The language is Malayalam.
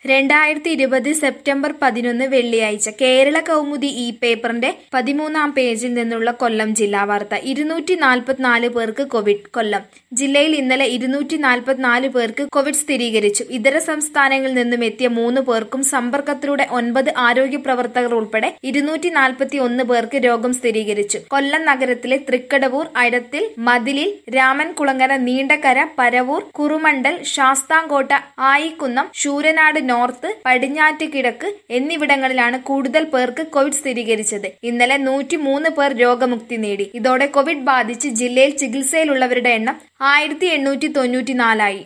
രണ്ടായിരത്തി ഇരുപത് സെപ്റ്റംബർ പതിനൊന്ന് വെള്ളിയാഴ്ച കേരള കൗമുദി ഈ പേപ്പറിന്റെ പതിമൂന്നാം പേജിൽ നിന്നുള്ള കൊല്ലം ജില്ലാ വാർത്ത ഇരുന്നൂറ്റി നാൽപ്പത്തിനാല് പേർക്ക് കോവിഡ് കൊല്ലം ജില്ലയിൽ ഇന്നലെ ഇരുന്നൂറ്റി നാൽപ്പത്തിനാല് പേർക്ക് കോവിഡ് സ്ഥിരീകരിച്ചു ഇതര സംസ്ഥാനങ്ങളിൽ നിന്നും എത്തിയ മൂന്ന് പേർക്കും സമ്പർക്കത്തിലൂടെ ഒൻപത് ആരോഗ്യ പ്രവർത്തകർ ഉൾപ്പെടെ ഇരുന്നൂറ്റി നാൽപ്പത്തി ഒന്ന് പേർക്ക് രോഗം സ്ഥിരീകരിച്ചു കൊല്ലം നഗരത്തിലെ തൃക്കടവൂർ അഴത്തിൽ മതിലിൽ രാമൻകുളങ്ങര നീണ്ടകര പരവൂർ കുറുമണ്ടൽ ശാസ്താംകോട്ട ആയിക്കുന്നം ശൂരനാട് നോർത്ത് പടിഞ്ഞാറ്റ് കിഴക്ക് എന്നിവിടങ്ങളിലാണ് കൂടുതൽ പേർക്ക് കോവിഡ് സ്ഥിരീകരിച്ചത് ഇന്നലെ നൂറ്റി മൂന്ന് പേർ രോഗമുക്തി നേടി ഇതോടെ കോവിഡ് ബാധിച്ച് ജില്ലയിൽ ചികിത്സയിലുള്ളവരുടെ എണ്ണം ആയിരത്തി എണ്ണൂറ്റി തൊണ്ണൂറ്റിനാലായി